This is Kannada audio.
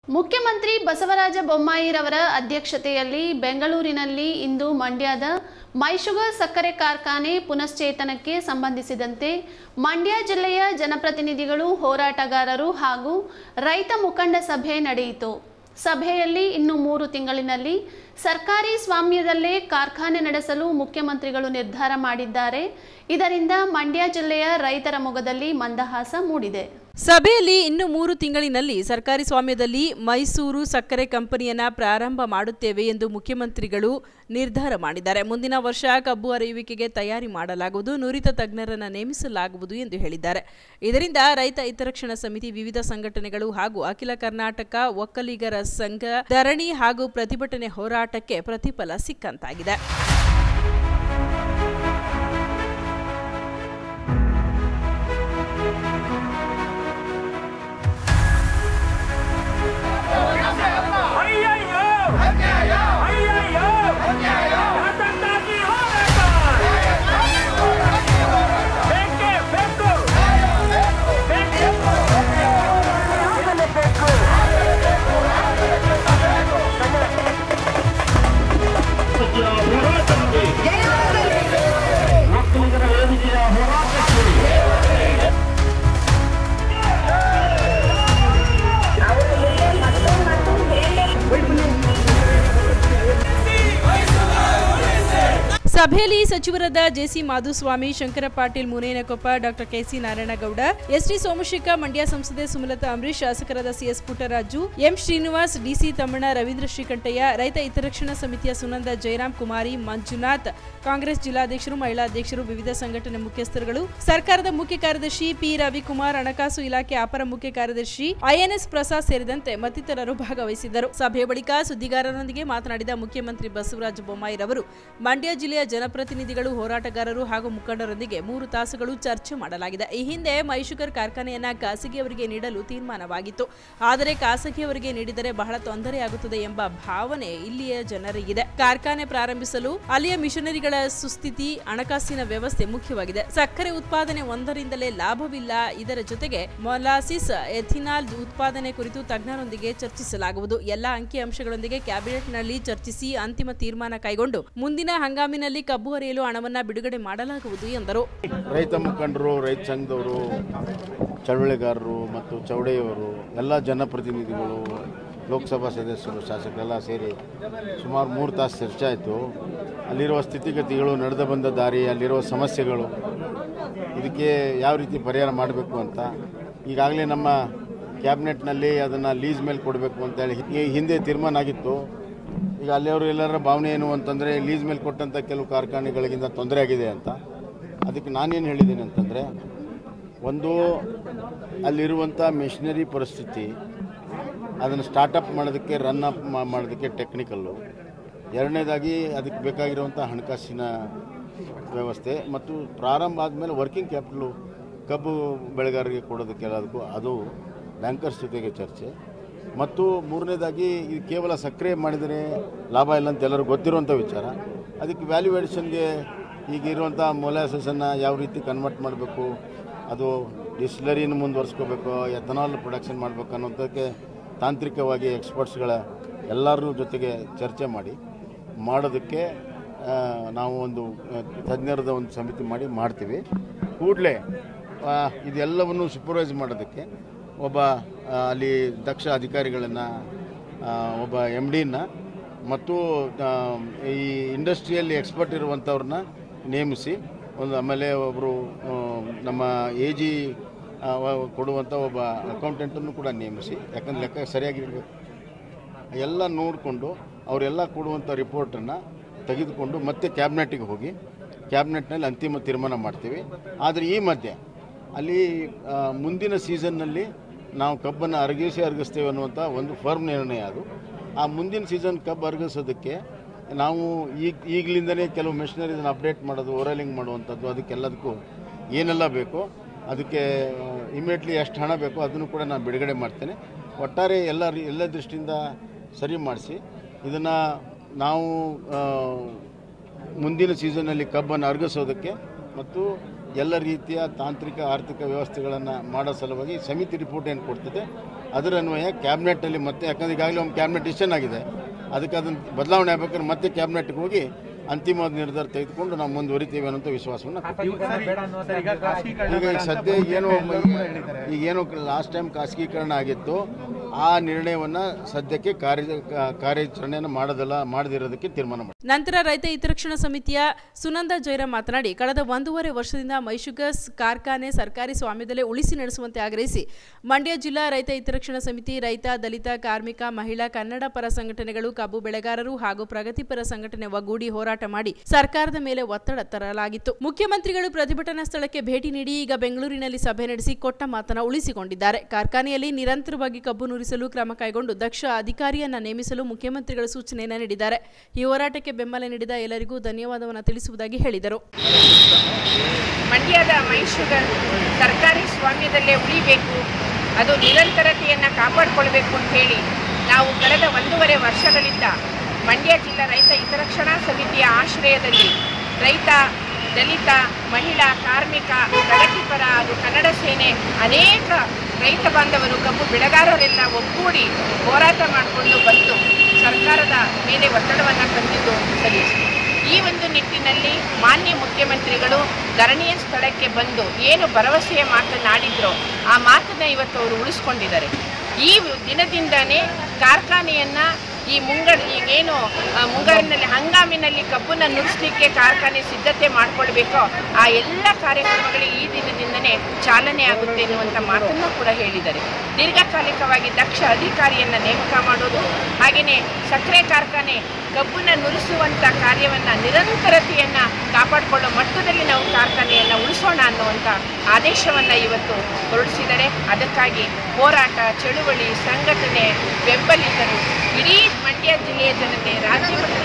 ಮುಖ್ಯಮಂತ್ರಿ ಬಸವರಾಜ ಬೊಮ್ಮಾಯಿರವರ ಅಧ್ಯಕ್ಷತೆಯಲ್ಲಿ ಬೆಂಗಳೂರಿನಲ್ಲಿ ಇಂದು ಮಂಡ್ಯದ ಮೈಶುಗರ್ ಸಕ್ಕರೆ ಕಾರ್ಖಾನೆ ಪುನಶ್ಚೇತನಕ್ಕೆ ಸಂಬಂಧಿಸಿದಂತೆ ಮಂಡ್ಯ ಜಿಲ್ಲೆಯ ಜನಪ್ರತಿನಿಧಿಗಳು ಹೋರಾಟಗಾರರು ಹಾಗೂ ರೈತ ಮುಖಂಡ ಸಭೆ ನಡೆಯಿತು ಸಭೆಯಲ್ಲಿ ಇನ್ನು ಮೂರು ತಿಂಗಳಿನಲ್ಲಿ ಸರ್ಕಾರಿ ಸ್ವಾಮ್ಯದಲ್ಲೇ ಕಾರ್ಖಾನೆ ನಡೆಸಲು ಮುಖ್ಯಮಂತ್ರಿಗಳು ನಿರ್ಧಾರ ಮಾಡಿದ್ದಾರೆ ಇದರಿಂದ ಮಂಡ್ಯ ಜಿಲ್ಲೆಯ ರೈತರ ಮೊಗದಲ್ಲಿ ಮಂದಹಾಸ ಮೂಡಿದೆ ಸಭೆಯಲ್ಲಿ ಇನ್ನು ಮೂರು ತಿಂಗಳಿನಲ್ಲಿ ಸರ್ಕಾರಿ ಸ್ವಾಮ್ಯದಲ್ಲಿ ಮೈಸೂರು ಸಕ್ಕರೆ ಕಂಪನಿಯನ್ನ ಪ್ರಾರಂಭ ಮಾಡುತ್ತೇವೆ ಎಂದು ಮುಖ್ಯಮಂತ್ರಿಗಳು ನಿರ್ಧಾರ ಮಾಡಿದ್ದಾರೆ ಮುಂದಿನ ವರ್ಷ ಕಬ್ಬು ಅರಿಯುವಿಕೆಗೆ ತಯಾರಿ ಮಾಡಲಾಗುವುದು ನುರಿತ ತಜ್ಞರನ್ನ ನೇಮಿಸಲಾಗುವುದು ಎಂದು ಹೇಳಿದ್ದಾರೆ ಇದರಿಂದ ರೈತ ಹಿತರಕ್ಷಣಾ ಸಮಿತಿ ವಿವಿಧ ಸಂಘಟನೆಗಳು ಹಾಗೂ ಅಖಿಲ ಕರ್ನಾಟಕ ಒಕ್ಕಲಿಗರ ಸಂಘ ಧರಣಿ ಹಾಗೂ ಪ್ರತಿಭಟನೆ ಹೋರಾಟಕ್ಕೆ ಪ್ರತಿಫಲ ಸಿಕ್ಕಂತಾಗಿದೆ ಅಯ್ಯಯ್ಯೋ ಅಯ್ಯಯ್ಯೋ ಯಾತಕ್ಕಾಗಿ ಹೋರಾಟ ಬೇಕೇ ಬೇಕು ಬೇಕೇ ಬೇಕು ಹೋರಾಟಕ್ಕೆ ಒಕ್ಕಲಿಗರ ವೇದಿಕೆಯ ಹೋರಾಟಕ್ಕೆ ಸಭೆಯಲ್ಲಿ ಸಚಿವರಾದ JC Madhuswamy Shankara Patil Munenakoppa doctor KC Narayanagowda ST Somashekara Mandya ಸಂಸದೆ ಸುಮಲತಾ ಅಂಬರೀಶ್ ಶಾಸಕರಾದ CS Puttaraju M Srinivas DC Thammanna Ravindra Srikantaiah ರೈತ ಹಿತರಕ್ಷಣಾ ಸಮಿತಿಯ ಸುನಂದ ಜಯರಾಮ್ ಕುಮಾರಿ ಮಂಜುನಾಥ್ ಕಾಂಗ್ರೆಸ್ ಜಿಲ್ಲಾಧ್ಯಕ್ಷರು ಮಹಿಳಾ ಅಧ್ಯಕ್ಷರು ವಿವಿಧ ಸಂಘಟನೆ ಮುಖ್ಯಸ್ಥರುಗಳು ಸರ್ಕಾರದ ಮುಖ್ಯ ಕಾರ್ಯದರ್ಶಿ ಪಿ ರವಿಕುಮಾರ್ ಹಣಕಾಸು ಇಲಾಖೆ ಅಪರ ಮುಖ್ಯ ಕಾರ್ಯದರ್ಶಿ ಐಎನ್ಎಸ್ ಪ್ರಸಾದ್ ಸೇರಿದಂತೆ ಮತ್ತಿತರರು ಭಾಗವಹಿಸಿದ್ದರು ಸಭೆಯ ಬಳಿಕ ಸುದ್ದಿಗಾರರೊಂದಿಗೆ ಮಾತನಾಡಿದ ಮುಖ್ಯಮಂತ್ರಿ ಬಸವರಾಜ ಬೊಮ್ಮಾಯಿರವರು ಮಂಡ್ಯ ಜಿಲ್ಲೆಯ ಜನಪ್ರತಿನಿಧಿಗಳು ಹೋರಾಟಗಾರರು ಹಾಗೂ ಮುಖಂಡರೊಂದಿಗೆ ಮೂರು ತಾಸುಗಳು ಚರ್ಚೆ ಮಾಡಲಾಗಿದೆ ಈ ಹಿಂದೆ ಮೈಶುಗರ್ ಕಾರ್ಖಾನೆಯನ್ನ ಖಾಸಗಿಯವರಿಗೆ ನೀಡಲು ತೀರ್ಮಾನವಾಗಿತ್ತು ಆದರೆ ಖಾಸಗಿಯವರಿಗೆ ನೀಡಿದರೆ ಬಹಳ ತೊಂದರೆಯಾಗುತ್ತದೆ ಎಂಬ ಭಾವನೆ ಇಲ್ಲಿಯ ಜನರಿಗಿದೆ ಕಾರ್ಖಾನೆ ಪ್ರಾರಂಭಿಸಲು ಅಲ್ಲಿಯ ಮಿಷನರಿಗಳ ಸುಸ್ಥಿತಿ ಹಣಕಾಸಿನ ವ್ಯವಸ್ಥೆ ಮುಖ್ಯವಾಗಿದೆ ಸಕ್ಕರೆ ಉತ್ಪಾದನೆ ಒಂದರಿಂದಲೇ ಲಾಭವಿಲ್ಲ ಇದರ ಜೊತೆಗೆ ಮೊಲಾಸಿಸ್ ಎಥಿನಾಲ್ ಉತ್ಪಾದನೆ ಕುರಿತು ತಜ್ಞರೊಂದಿಗೆ ಚರ್ಚಿಸಲಾಗುವುದು ಎಲ್ಲ ಅಂಕಿಅಂಶಗಳೊಂದಿಗೆ ಕ್ಯಾಬಿನೆಟ್ನಲ್ಲಿ ಚರ್ಚಿಸಿ ಅಂತಿಮ ತೀರ್ಮಾನ ಕೈಗೊಂಡು ಮುಂದಿನ ಹಂಗಾಮಿನಲ್ಲಿ ಕಬ್ಬು ಹರಿಯಲು ಹಣವನ್ನ ಬಿಡುಗಡೆ ಮಾಡಲಾಗುವುದು ಎಂದರು ರೈತ ಮುಖಂಡರು ರೈತ ಸಂಘದವರು ಚಳವಳಿಗಾರರು ಮತ್ತು ಚೌಡೆಯವರು ಎಲ್ಲ ಜನಪ್ರತಿನಿಧಿಗಳು ಲೋಕಸಭಾ ಸದಸ್ಯರು ಶಾಸಕರೆಲ್ಲ ಸೇರಿ ಸುಮಾರು ಮೂರು ತಾಸು ಚರ್ಚೆ ಆಯಿತು ಅಲ್ಲಿರುವ ಸ್ಥಿತಿಗತಿಗಳು ನಡೆದು ಬಂದ ದಾರಿ ಅಲ್ಲಿರುವ ಸಮಸ್ಯೆಗಳು ಇದಕ್ಕೆ ಯಾವ ರೀತಿ ಪರಿಹಾರ ಮಾಡಬೇಕು ಅಂತ ಈಗಾಗಲೇ ನಮ್ಮ ಕ್ಯಾಬಿನೆಟ್ನಲ್ಲಿ ಅದನ್ನು ಲೀಸ್ ಮೇಲೆ ಕೊಡಬೇಕು ಅಂತೇಳಿ ಈ ಹಿಂದೆ ತೀರ್ಮಾನ ಆಗಿತ್ತು ಈಗ ಅಲ್ಲಿಯವರು ಎಲ್ಲರ ಭಾವನೆ ಏನು ಅಂತಂದರೆ ಲೀಸ್ ಮೇಲೆ ಕೊಟ್ಟಂಥ ಕೆಲವು ಕಾರ್ಖಾನೆಗಳಿಗಿಂತ ತೊಂದರೆ ಆಗಿದೆ ಅಂತ ಅದಕ್ಕೆ ನಾನೇನು ಹೇಳಿದ್ದೀನಿ ಅಂತಂದರೆ ಒಂದು ಅಲ್ಲಿರುವಂಥ ಮೆಷಿನರಿ ಪರಿಸ್ಥಿತಿ ಅದನ್ನು ಸ್ಟಾರ್ಟಪ್ ಮಾಡೋದಕ್ಕೆ ರನ್ ಅಪ್ ಮಾಡೋದಕ್ಕೆ ಟೆಕ್ನಿಕಲ್ಲು ಎರಡನೇದಾಗಿ ಅದಕ್ಕೆ ಬೇಕಾಗಿರುವಂಥ ಹಣಕಾಸಿನ ವ್ಯವಸ್ಥೆ ಮತ್ತು ಪ್ರಾರಂಭ ಆದಮೇಲೆ ವರ್ಕಿಂಗ್ ಕ್ಯಾಪಿಟಲು ಕಬ್ಬು ಬೆಳೆಗಾರರಿಗೆ ಕೊಡೋದಕ್ಕೆ ಎಲ್ಲದಕ್ಕೂ ಅದು ಬ್ಯಾಂಕರ್ಸ್ ಜೊತೆಗೆ ಚರ್ಚೆ ಮತ್ತು ಮೂರನೇದಾಗಿ ಇದು ಕೇವಲ ಸಕ್ಕರೆ ಮಾಡಿದರೆ ಲಾಭ ಇಲ್ಲ ಅಂತ ಎಲ್ಲರಿಗೂ ಗೊತ್ತಿರುವಂಥ ವಿಚಾರ ಅದಕ್ಕೆ ವ್ಯಾಲ್ಯೂ ಎಡಿಷನ್ಗೆ ಈಗ ಇರುವಂಥ ಮೊಲಾಸಸನ್ನು ಯಾವ ರೀತಿ ಕನ್ವರ್ಟ್ ಮಾಡಬೇಕು ಅದು ಡಿಸ್ಲರಿನ ಮುಂದುವರ್ಸ್ಕೋಬೇಕು ಎಥನಾಲ್ ಪ್ರೊಡಕ್ಷನ್ ಮಾಡಬೇಕು ಅನ್ನೋದಕ್ಕೆ ತಾಂತ್ರಿಕವಾಗಿ ಎಕ್ಸ್ಪರ್ಟ್ಸ್ಗಳ ಎಲ್ಲರ ಜೊತೆಗೆ ಚರ್ಚೆ ಮಾಡಿ ಮಾಡೋದಕ್ಕೆ ಆ, ನಾವು ಒಂದು ಆ, ತಜ್ಞರದ ಒಂದು ಸಮಿತಿ ಮಾಡಿ ಮಾಡ್ತೀವಿ ಕೂಡಲೇ ಇದೆಲ್ಲವನ್ನು ಸೂಪರ್ವೈಸ್ ಮಾಡೋದಕ್ಕೆ ಒಬ್ಬ ಆ, ಅಲ್ಲಿ ದಕ್ಷ ಅಧಿಕಾರಿಗಳನ್ನು ಒಬ್ಬ ಎಮ್ ಡಿನ ಮತ್ತು ಆ, ಈ ಇಂಡಸ್ಟ್ರಿಯಲ್ಲಿ ಎಕ್ಸ್ಪರ್ಟ್ ಇರುವಂಥವ್ರನ್ನ ನೇಮಿಸಿ ಒಂದು ಆಮೇಲೆ ಒಬ್ಬರು ನಮ್ಮ ಎ ಜಿ ಕೊಡುವಂಥ ಒಬ್ಬ ಅಕೌಂಟೆಂಟನ್ನು ಕೂಡ ನೇಮಿಸಿ ಯಾಕಂದ್ರೆ ಲೆಕ್ಕ ಸರಿಯಾಗಿರಬೇಕು ಎಲ್ಲ ನೋಡಿಕೊಂಡು ಅವರೆಲ್ಲ ಕೊಡುವಂಥ ರಿಪೋರ್ಟನ್ನು ತೆಗೆದುಕೊಂಡು ಮತ್ತೆ ಕ್ಯಾಬಿನೆಟ್ಟಿಗೆ ಹೋಗಿ ಕ್ಯಾಬಿನೆಟ್ನಲ್ಲಿ ಅಂತಿಮ ತೀರ್ಮಾನ ಮಾಡ್ತೀವಿ ಆದರೆ ಈ ಮಧ್ಯೆ ಅಲ್ಲಿ ಆ, ಮುಂದಿನ ಸೀಸನ್ನಲ್ಲಿ ನಾವು ಕಬ್ಬನ್ನು ಅರಗಿಸಿ ಅರಗಿಸ್ತೇವೆ ಅನ್ನುವಂಥ ಒಂದು ಫರ್ಮ್ ನಿರ್ಣಯ ಅದು ಆ ಮುಂದಿನ ಸೀಸನ್ ಕಬ್ಬು ಅರಗಿಸೋದಕ್ಕೆ ನಾವು ಈಗ ಈಗಲಿಂದನೇ ಕೆಲವು ಮೆಷಿನರಿದನ್ನು ಅಪ್ಡೇಟ್ ಮಾಡೋದು ಓರಲಿಂಗ್ ಮಾಡುವಂಥದ್ದು ಅದಕ್ಕೆಲ್ಲದಕ್ಕೂ ಏನೆಲ್ಲ ಬೇಕೋ ಅದಕ್ಕೆ ಇಮಿಡಿಯೇಟ್ಲಿ ಎಷ್ಟು ಹಣ ಬೇಕೋ ಅದನ್ನು ಕೂಡ ನಾನು ಬಿಡುಗಡೆ ಮಾಡ್ತೇನೆ ಒಟ್ಟಾರೆ ಎಲ್ಲ ರೀ- ಎಲ್ಲ ದೃಷ್ಟಿಯಿಂದ ಸರಿ ಮಾಡಿಸಿ ಇದನ್ನು ನಾವು ಆ, ಮುಂದಿನ ಸೀಸನ್ನಲ್ಲಿ ಕಬ್ಬನ್ನು ಅರಗಿಸೋದಕ್ಕೆ ಮತ್ತು ಎಲ್ಲ ರೀತಿಯ ತಾಂತ್ರಿಕ ಆರ್ಥಿಕ ವ್ಯವಸ್ಥೆಗಳನ್ನು ಮಾಡೋ ಸಲುವಾಗಿ ಸಮಿತಿ ರಿಪೋರ್ಟ್ ಏನು ಕೊಡ್ತದೆ ಅದರ ಅನ್ವಯ ಕ್ಯಾಬಿನೆಟ್ಟಲ್ಲಿ ಮತ್ತೆ ಯಾಕಂದ್ರೆ ಈಗಾಗಲೇ ಒಂದು ಕ್ಯಾಬಿನೆಟ್ ಡಿಸಿಷನ್ ಆಗಿದೆ ಅದಕ್ಕೆ ಅದನ್ನು ಬದಲಾವಣೆ ಆಗ್ಬೇಕಾದ್ರೆ ಮತ್ತೆ ಕ್ಯಾಬಿನೆಟ್ಗೆ ಹೋಗಿ ಅಂತಿಮವಾದ ನಿರ್ಧಾರ ತೆಗೆದುಕೊಂಡು ನಾವು ಮುಂದುವರಿತೀವಿ ಅನ್ನೋಂಥ ವಿಶ್ವಾಸವನ್ನು ಕೊಡ್ತೀವಿ. ಈಗ ಈಗ ಸದ್ಯ ಏನು ಈಗ ಏನು ಲಾಸ್ಟ್ ಟೈಮ್ ಖಾಸಗೀಕರಣ ಆಗಿತ್ತು ಆ ನಿರ್ಣಯವನ್ನು ಸದ್ಯಕ್ಕೆ ಕಾರ್ಯ ಕಾರ್ಯಾಚರಣೆಯನ್ನು ಮಾಡೋದಲ್ಲ ಮಾಡದಿರೋದಕ್ಕೆ ತೀರ್ಮಾನ ಮಾಡಿ ನಂತರ ರೈತ ಹಿತರಕ್ಷಣಾ ಸಮಿತಿಯ ಸುನಂದ ಜೈರಾಮ್ ಮಾತನಾಡಿ ಕಳೆದ ಒಂದೂವರೆ ವರ್ಷದಿಂದ ಮೈಶುಗರ್ಸ್ ಕಾರ್ಖಾನೆ ಸರ್ಕಾರಿ ಸ್ವಾಮ್ಯದಲ್ಲೇ ಉಳಿಸಿ ನಡೆಸುವಂತೆ ಆಗ್ರಹಿಸಿ ಮಂಡ್ಯ ಜಿಲ್ಲಾ ರೈತ ಹಿತರಕ್ಷಣಾ ಸಮಿತಿ ರೈತ ದಲಿತ ಕಾರ್ಮಿಕ ಮಹಿಳಾ ಕನ್ನಡ ಪರ ಸಂಘಟನೆಗಳು ಕಬ್ಬು ಬೆಳೆಗಾರರು ಹಾಗೂ ಪ್ರಗತಿಪರ ಸಂಘಟನೆ ಒಗ್ಗೂಡಿ ಹೋರಾಟ ಮಾಡಿ ಸರ್ಕಾರದ ಮೇಲೆ ಒತ್ತಡ ತರಲಾಗಿತ್ತು ಮುಖ್ಯಮಂತ್ರಿಗಳು ಪ್ರತಿಭಟನಾ ಸ್ಥಳಕ್ಕೆ ಭೇಟಿ ನೀಡಿ ಈಗ ಬೆಂಗಳೂರಿನಲ್ಲಿ ಸಭೆ ನಡೆಸಿ ಕೊಟ್ಟ ಮಾತನ್ನ ಉಳಿಸಿಕೊಂಡಿದ್ದಾರೆ ಕಾರ್ಖಾನೆಯಲ್ಲಿ ನಿರಂತರವಾಗಿ ಕಬ್ಬು ನುರಿಸಲು ಕ್ರಮ ಕೈಗೊಂಡು ದಕ್ಷ ಅಧಿಕಾರಿಯನ್ನ ನೇಮಿಸಲು ಮುಖ್ಯಮಂತ್ರಿಗಳು ಸೂಚನೆಯನ್ನ ನೀಡಿದ್ದಾರೆ ಈ ಹೋರಾಟಕ್ಕೆ ಬೆಂಬಲ ನೀಡಿದ ಎಲ್ಲರಿಗೂ ಧನ್ಯವಾದವನ್ನು ತಿಳಿಸುವುದಾಗಿ ಹೇಳಿದರು ಮಂಡ್ಯದ ಮೈಸೂರು ಸರ್ಕಾರಿ ಸ್ವಾಮ್ಯದಲ್ಲೇ ಉಳಿಬೇಕು ಅದು ನಿರಂತರತೆಯನ್ನು ಕಾಪಾಡಿಕೊಳ್ಬೇಕು ಅಂತ ಹೇಳಿ ನಾವು ಕಳೆದ ಒಂದೂವರೆ ವರ್ಷಗಳಿಂದ ಮಂಡ್ಯ ಜಿಲ್ಲಾ ರೈತ ಹಿತರಕ್ಷಣಾ ಸಮಿತಿಯ ಆಶ್ರಯದಲ್ಲಿ ರೈತ ದಲಿತ ಮಹಿಳಾ ಕಾರ್ಮಿಕ ಪ್ರಗತಿಪರ ಹಾಗೂ ಕನ್ನಡ ಸೇನೆ ಅನೇಕ ರೈತ ಬಾಂಧವರು ಕಬ್ಬು ಬೆಳೆಗಾರರೆಲ್ಲ ಒಗ್ಗೂಡಿ ಹೋರಾಟ ಮಾಡಿಕೊಂಡು ಬಂದು ಸರ್ಕಾರದ ಮೇಲೆ ಒತ್ತಡವನ್ನು ತಂದಿದ್ದು ಸಲ್ಲಿಸಿ ಈ ಒಂದು ನಿಟ್ಟಿನಲ್ಲಿ ಮಾನ್ಯ ಮುಖ್ಯಮಂತ್ರಿಗಳು ಧರಣಿಯ ಸ್ಥಳಕ್ಕೆ ಬಂದು ಏನು ಭರವಸೆಯ ಮಾತನಾಡಿದ್ರೋ ಆ ಮಾತನ್ನ ಇವತ್ತು ಅವರು ಉಳಿಸ್ಕೊಂಡಿದ್ದಾರೆ ಈ ದಿನದಿಂದನೇ ಕಾರ್ಖಾನೆಯನ್ನು ಈ ಮುಂಗಡ ಈಗೇನು ಆ, ಮುಂಗಾರಿನಲ್ಲಿ ಹಂಗಾಮಿನಲ್ಲಿ ಕಬ್ಬನ್ನು ನುರಿಸಲಿಕ್ಕೆ ಕಾರ್ಖಾನೆ ಸಿದ್ಧತೆ ಮಾಡಿಕೊಳ್ಬೇಕೋ ಆ ಎಲ್ಲ ಕಾರ್ಯಕ್ರಮಗಳಿಗೆ ಈ ದಿನದಿಂದನೇ ಚಾಲನೆ ಆಗುತ್ತೆ ಎನ್ನುವಂಥ ಮಾತನ್ನು ಕೂಡ ಹೇಳಿದ್ದಾರೆ ದೀರ್ಘಕಾಲಿಕವಾಗಿ ದಕ್ಷ ಅಧಿಕಾರಿಯನ್ನು ನೇಮಕ ಮಾಡೋದು ಹಾಗೆಯೇ ಸಕ್ಕರೆ ಕಾರ್ಖಾನೆ ಕಬ್ಬನ್ನು ನುರಿಸುವಂಥ ಕಾರ್ಯವನ್ನು ನಿರಂತರತೆಯನ್ನು ಕಾಪಾಡಿಕೊಳ್ಳೋ ಮಟ್ಟದಲ್ಲಿ ನಾವು ಕಾರ್ಖಾನೆಯನ್ನು ಉಳಿಸೋಣ ಅನ್ನುವಂಥ ಆದೇಶವನ್ನು ಇವತ್ತು ಹೊರಡಿಸಿದ್ದಾರೆ ಅದಕ್ಕಾಗಿ ಹೋರಾಟ ಚಳುವಳಿ ಸಂಘಟನೆ ಬೆಂಬಲಿತರು ಇಡೀ ಮಂಡ್ಯ ಜಿಲ್ಲೆಯ ಜನತೆ ರಾಜ್ಯ